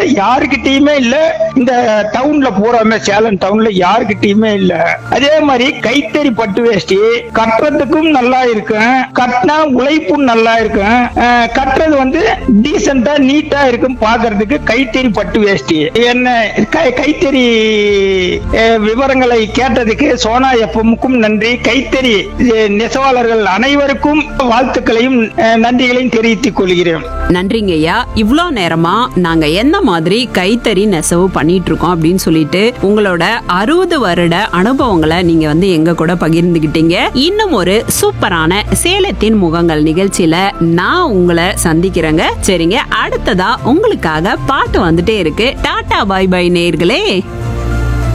யாருக்கிட்டயுமே இல்ல இந்த டவுன்ல பூராமே சேலம் டவுன்ல யாருக்கிட்டயுமே இல்ல அதே மாதிரி கைத்தறி பட்டு வேஷ்டி கட்டுறதுக்கும் நல்லா இருக்கும் கட்டினா உழைப்பும் நல்லா இருக்கும் அஹ், கட்டுறது வந்து டீசெண்டா நீட்டா இருக்கும் பாக்குறதுக்கு கைத்தறி பட்டு வேஷ்டி என்ன கை- கைத்தறி அஹ், விவரங்களை கேட்டதுக்கு சோனா எஃப்எம்முக்கும் நன்றி கைத்தறி அஹ், நெசவாளர்கள் அனைவருக்கும் வாழ்த்துக்களையும் அஹ், நன்றிகளையும் தெரிவித்துக் கொள்கிறேன் நன்றிங்க ஐயா இவ்வளோ நேரமா நாங்க என்ன மாதிரி கைத்தறி நெசவு பண்ணிட்டு இருக்கோம் அப்படின்னு சொல்லிட்டு உங்களோட அறுபது வருட அனுபவங்களை நீங்க வந்து எங்க கூட பகிர்ந்துகிட்டீங்க இன்னும் ஒரு சூப்பரான சேலத்தின் முகங்கள் நிகழ்ச்சியில நான் உங்களை சந்திக்கிறேங்க சரிங்க அடுத்ததா உங்களுக்காக பாட்டு வந்துட்டே இருக்கு டாடா பாய் பாய் நேர்களே